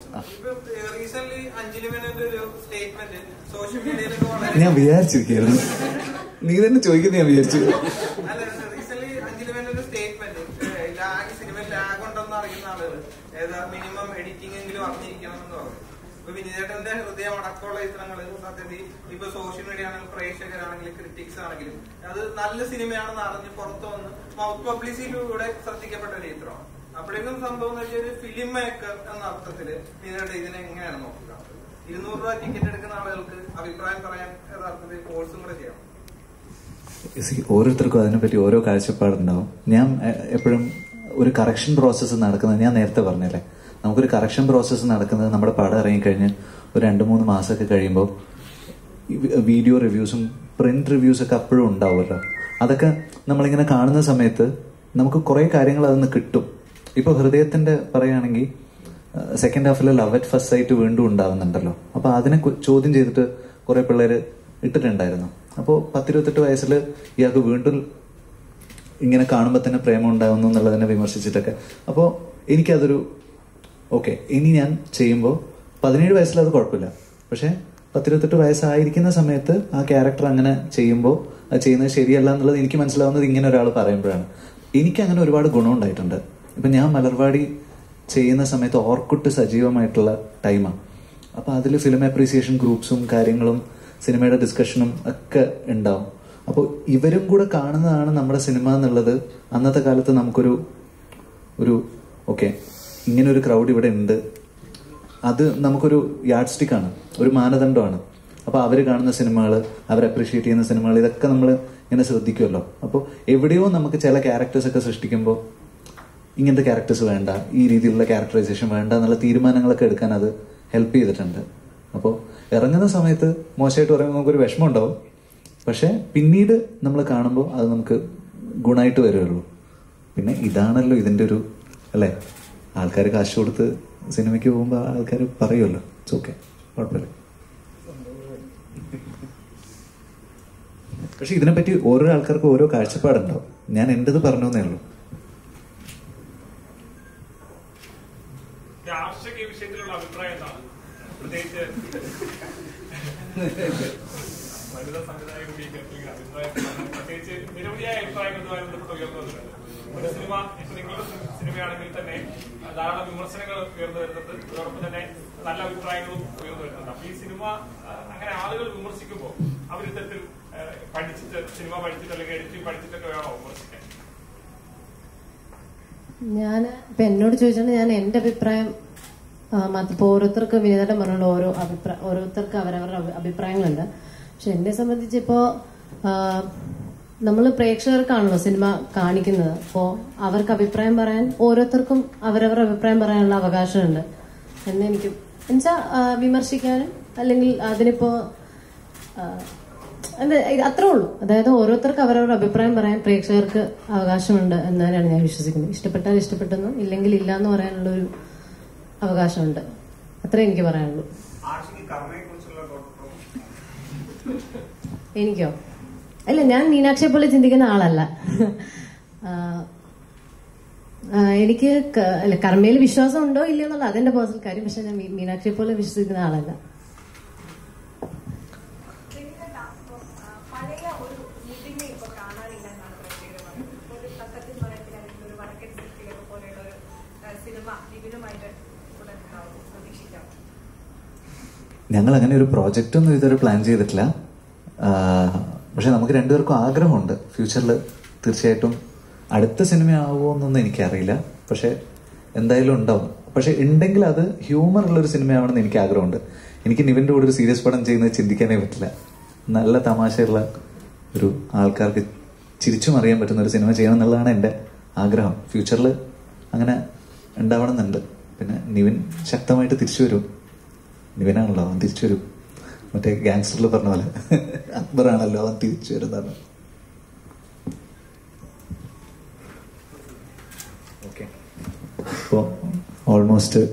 recent Anjali മേനോന്റെ ഒരു statement social മീഡിയയിലൊക്കെ വളരെ ഞാൻ വിചാരിച്ചിരിക്കുന്നു നീ തന്നെ ചോദിക്കുന്ന ഞാൻ വിചാരിച്ചു അല്ല റീസെന്റ് അഞ്ജലി മേനോന്റെ സ്റ്റേറ്റ്മെന്റ് ലാഗ് സിനിമയിൽ ലാഗ് ഉണ്ടെന്ന് അറിയുന്ന ആളുകൾ ഏതാ മിനിമം എഡിറ്റിംഗ് എങ്കിലും അറിഞ്ഞിരിക്കണം എന്ന് പറഞ്ഞു ഇപ്പൊ വിനീതേട്ടന്റെ ഹൃദയം അടക്കമുള്ള ചിത്രങ്ങൾ സത്യത്തിൽ ഇപ്പൊ സോഷ്യൽ മീഡിയ ആണെങ്കിലും പ്രേക്ഷകരാണെങ്കിലും ക്രിറ്റിക്സ് ആണെങ്കിലും അത് നല്ല സിനിമയാണെന്ന് അറിഞ്ഞ് പുറത്തു വന്ന് മൗത്ത് പബ്ലിസിറ്റിയിലൂടെ ശ്രദ്ധിക്കപ്പെട്ട ഒരു ചിത്രമാണ് അപ്പോഴേക്കും സംഭവം എന്ന് വെച്ചാൽ ഒരു ഫിലിം മേക്കർ എന്ന അർത്ഥത്തില് വിനീതേട്ടൻ ഇതിനെ എങ്ങനെയാണ് നോക്കുക ഇരുന്നൂറ് രൂപ ടിക്കറ്റ് എടുക്കുന്ന ആളുകൾക്ക് അഭിപ്രായം പറയാൻ യഥാർത്ഥത്തിൽ കോഴ്സും കൂടെ ചെയ്യണം See, ഓരോരുത്തർക്കും അതിനെപ്പറ്റി ഓരോ കാഴ്ചപ്പാടുണ്ടാവും ഞാൻ എ- എപ്പോഴും ഒരു കറക്ഷൻ പ്രോസസ്സ് നടക്കുന്നത് ഞാൻ നേരത്തെ പറഞ്ഞല്ലേ നമുക്കൊരു കറക്ഷൻ പ്രോസസ്സ് നടക്കുന്നത് നമ്മുടെ പടം ഇറങ്ങിക്കഴിഞ്ഞ് ഒരു രണ്ട് മൂന്ന് മാസമൊക്കെ കഴിയുമ്പോൾ വീഡിയോ റിവ്യൂസും പ്രിന്റ് റിവ്യൂസ് ഒക്കെ അപ്പോഴും ഉണ്ടാവുമല്ലോ അതൊക്കെ നമ്മളിങ്ങനെ കാണുന്ന സമയത്ത് നമുക്ക് കുറേ കാര്യങ്ങൾ അതിൽ കിട്ടും ഇപ്പോൾ ഹൃദയത്തിന്റെ പറയുകയാണെങ്കിൽ സെക്കൻഡ് ഹാഫിൽ ലവ് അറ്റ് ഫസ്റ്റ് സൈറ്റ് വീണ്ടും ഉണ്ടാവുന്നുണ്ടല്ലോ അപ്പോൾ അതിനെ കു- ചോദ്യം ചെയ്തിട്ട് കുറേ പിള്ളേര് ഇട്ടിട്ടുണ്ടായിരുന്നു അപ്പോൾ പത്തിരുപത്തെട്ട് വയസ്സിൽ ഇയാൾക്ക് വീണ്ടും ഇങ്ങനെ കാണുമ്പോൾ തന്നെ പ്രേമം ഉണ്ടാകുന്നു എന്നുള്ളതിനെ വിമർശിച്ചിട്ടൊക്കെ അപ്പോൾ എനിക്കതൊരു ഓക്കെ ഇനി ഞാൻ ചെയ്യുമ്പോൾ പതിനേഴ് വയസ്സിൽ അത് കുഴപ്പമില്ല പക്ഷേ പത്തിരുപത്തെട്ട് വയസ്സായിരിക്കുന്ന സമയത്ത് ആ ക്യാരക്ടർ അങ്ങനെ ചെയ്യുമ്പോൾ അത് ചെയ്യുന്നത് ശരിയല്ല എന്നുള്ളത് എനിക്ക് മനസ്സിലാവുന്നത് ഇങ്ങനെ ഒരാൾ പറയുമ്പോഴാണ് എനിക്ക് അങ്ങനെ ഒരുപാട് ഗുണം ഉണ്ടായിട്ടുണ്ട് ഇപ്പം ഞാൻ മലർവാടി ചെയ്യുന്ന സമയത്ത് ഓർക്കുട്ട് സജീവമായിട്ടുള്ള ടൈമാണ് അപ്പോൾ അതിൽ ഫിലിം അപ്രീസിയേഷൻ ഗ്രൂപ്പ്സും കാര്യങ്ങളും സിനിമയുടെ ഡിസ്കഷനും ഒക്കെ ഉണ്ടാവും അപ്പോൾ ഇവരും കൂടെ കാണുന്നതാണ് നമ്മുടെ സിനിമ എന്നുള്ളത് അന്നത്തെ കാലത്ത് നമുക്കൊരു ഒരു ഓക്കെ ഇങ്ങനെ ഒരു ക്രൗഡ് ഇവിടെ ഉണ്ട് അത് നമുക്കൊരു യാഡ് സ്റ്റിക്കാണ് ഒരു മാനദണ്ഡമാണ് അപ്പോൾ അവർ കാണുന്ന സിനിമകൾ അവർ അപ്രീഷിയേറ്റ് ചെയ്യുന്ന സിനിമകൾ ഇതൊക്കെ നമ്മൾ ഇങ്ങനെ ശ്രദ്ധിക്കുമല്ലോ അപ്പോൾ എവിടെയോ നമുക്ക് ചില ക്യാരക്ടേഴ്സ് ഒക്കെ സൃഷ്ടിക്കുമ്പോൾ ഇങ്ങനത്തെ ക്യാരക്ടേഴ്സ് വേണ്ട ഈ രീതിയിലുള്ള ക്യാരക്ടറൈസേഷൻ വേണ്ട എന്നുള്ള തീരുമാനങ്ങളൊക്കെ എടുക്കാൻ അത് ഹെൽപ്പ് ചെയ്തിട്ടുണ്ട് അപ്പോൾ ഇറങ്ങുന്ന സമയത്ത് മോശമായിട്ട് പറയുമ്പോൾ നമുക്കൊരു വിഷമം ഉണ്ടാവും പക്ഷേ പിന്നീട് നമ്മൾ കാണുമ്പോൾ അത് നമുക്ക് ഗുണമായിട്ട് വരുള്ളൂ പിന്നെ ഇതാണല്ലോ ഇതിൻ്റെ ഒരു അല്ലേ ആൾക്കാർ കാശ് കൊടുത്ത് സിനിമയ്ക്ക് പോകുമ്പോൾ ആൾക്കാർ പറയുമല്ലോ ഇറ്റ്സ് ഓക്കെ കുഴപ്പമില്ല പക്ഷെ ഇതിനെപ്പറ്റി ഓരോ ആൾക്കാർക്കും ഓരോ കാഴ്ചപ്പാടുണ്ടാവും ഞാൻ എൻ്റെത് പറഞ്ഞു എന്നേ ഉള്ളൂ രാഷ്ട്രീയ വിഷയത്തിലുള്ള അഭിപ്രായം എന്താണ് പ്രത്യേകിച്ച് വനിതാ സംവിധായക കൂടിയൊക്കെ അഭിപ്രായം പ്രത്യേകിച്ച് നിരവധിയായ അഭിപ്രായങ്ങൾ ഇതുമായി ബന്ധപ്പെട്ട് ഉയർന്നു വന്നിട്ടുണ്ട് ഒരു സിനിമ ഇപ്പൊ നിങ്ങളുടെ സി- സിനിമയാണെങ്കിൽ തന്നെ ധാരാളം വിമർശനങ്ങൾ ഉയർന്നു വരുന്നുണ്ട് അതോടൊപ്പം തന്നെ നല്ല അഭിപ്രായങ്ങളും ഉയർന്നു വരുന്നുണ്ട് അപ്പൊ ഈ സിനിമ ആ, അങ്ങനെ ആളുകൾ വിമർശിക്കുമ്പോൾ അവർ ഇത്തരത്തിൽ ആ, പഠിച്ചിട്ട് സിനിമ പഠിച്ചിട്ട് അല്ലെങ്കിൽ എഡിറ്റിംഗ് പഠിച്ചിട്ടൊക്കെ വേണോ വിമർശിക്കാൻ ഞാൻ ഇപ്പൊ എന്നോട് ചോദിച്ചാൽ ഞാൻ എന്റെ അഭിപ്രായം ഇപ്പൊ ഓരോരുത്തർക്ക് വിനോദം പറഞ്ഞുള്ള ഓരോ അഭിപ്രായം ഓരോരുത്തർക്ക് അവരവരുടെ അഭി- അഭിപ്രായങ്ങളുണ്ട് പക്ഷെ എന്നെ സംബന്ധിച്ച് ഇപ്പോ നമ്മൾ പ്രേക്ഷകർക്കാണല്ലോ സിനിമ കാണിക്കുന്നത് അപ്പോ അവർക്ക് അഭിപ്രായം പറയാൻ ഓരോരുത്തർക്കും അവരവരുടെ അഭിപ്രായം പറയാനുള്ള അവകാശമുണ്ട് എന്ന് എനിക്ക് എന്നുവെച്ചാൽ വിമർശിക്കാനും അല്ലെങ്കിൽ അതിനിപ്പോ ആ, അത് ഇത് അത്രേ ഉള്ളൂ അതായത് ഓരോരുത്തർക്ക് അവരവരുടെ അഭിപ്രായം പറയാൻ പ്രേക്ഷകർക്ക് അവകാശമുണ്ട് എന്ന് തന്നെയാണ് ഞാൻ വിശ്വസിക്കുന്നത് ഇഷ്ടപ്പെട്ടാൽ ഇഷ്ടപ്പെട്ടെന്നും ഇല്ലെങ്കിൽ ഇല്ല എന്ന് പറയാനുള്ള ഒരു അവകാശമുണ്ട് അത്രേ എനിക്ക് പറയാനുള്ളൂ ആഷിക്ക് കർമ്മയെ കുറിച്ചുള്ള എനിക്കോ അല്ല ഞാൻ മീനാക്ഷിയെ പോലെ ചിന്തിക്കുന്ന ആളല്ല ആ, ആ, എനിക്ക് ക- അല്ല കർമ്മയിൽ വിശ്വാസം ഉണ്ടോ ഇല്ലയോ എന്നുള്ള അതെന്റെ പേഴ്സണൽ കാര്യം പക്ഷെ ഞാൻ മീ- മീനാക്ഷിയെ പോലെ വിശ്വസിക്കുന്ന ആളല്ല പിന്നീട് പഴയ ഒരു മീറ്റിംഗ് ഇപ്പൊ കാണാനില്ലെന്നാണ് പ്രത്യേകത പറയുന്നത് ഒരു തക്കത്തിൽ മരത്തിൽ അല്ലെങ്കിൽ ഒരു വടക്കൻ സിറ്റിയിലൊക്കെ പോലെയുള്ള ഒരു ആ, സിനിമ വിപുലമായിട്ട് ഉടൻ ഉണ്ടാവും പ്രതീക്ഷിക്കാം ഞങ്ങൾ അങ്ങനെ ഒരു പ്രോജക്റ്റ് ഒന്നും ഇതുവരെ പ്ലാൻ ചെയ്തിട്ടില്ല പക്ഷെ നമുക്ക് രണ്ടുപേർക്കും ആഗ്രഹമുണ്ട് ഫ്യൂച്ചറിൽ തീർച്ചയായിട്ടും അടുത്ത സിനിമ ആവുമോ എന്നൊന്നും എനിക്കറിയില്ല പക്ഷെ എന്തായാലും ഉണ്ടാവും പക്ഷെ ഉണ്ടെങ്കിൽ അത് ഹ്യൂമർ ഉള്ള ഒരു സിനിമയാവണമെന്ന് എനിക്ക് ആഗ്രഹമുണ്ട് എനിക്ക് നിവിന്റെ കൂടെ ഒരു സീരിയസ് പടം ചെയ്യുന്നത് ചിന്തിക്കാനേ പറ്റില്ല നല്ല തമാശയുള്ള ഒരു ആൾക്കാർക്ക് ചിരിച്ചും അറിയാൻ പറ്റുന്ന ഒരു സിനിമ ചെയ്യണം എന്നുള്ളതാണ് എൻ്റെ ആഗ്രഹം ഫ്യൂച്ചറിൽ അങ്ങനെ ഉണ്ടാവണം എന്നുണ്ട് പിന്നെ നിവിൻ ശക്തമായിട്ട് തിരിച്ചു വരും നിവിനാണല്ലോ അവൻ തിരിച്ചു വരും മറ്റേ ഗാങ്സ്റ്ററിൽ പറഞ്ഞ പോലെ അക്ബറാണല്ലോ അവൻ തിരിച്ചു വരുന്നതാണ് ഓക്കെ അപ്പോൾ ഓൾമോസ്റ്റ്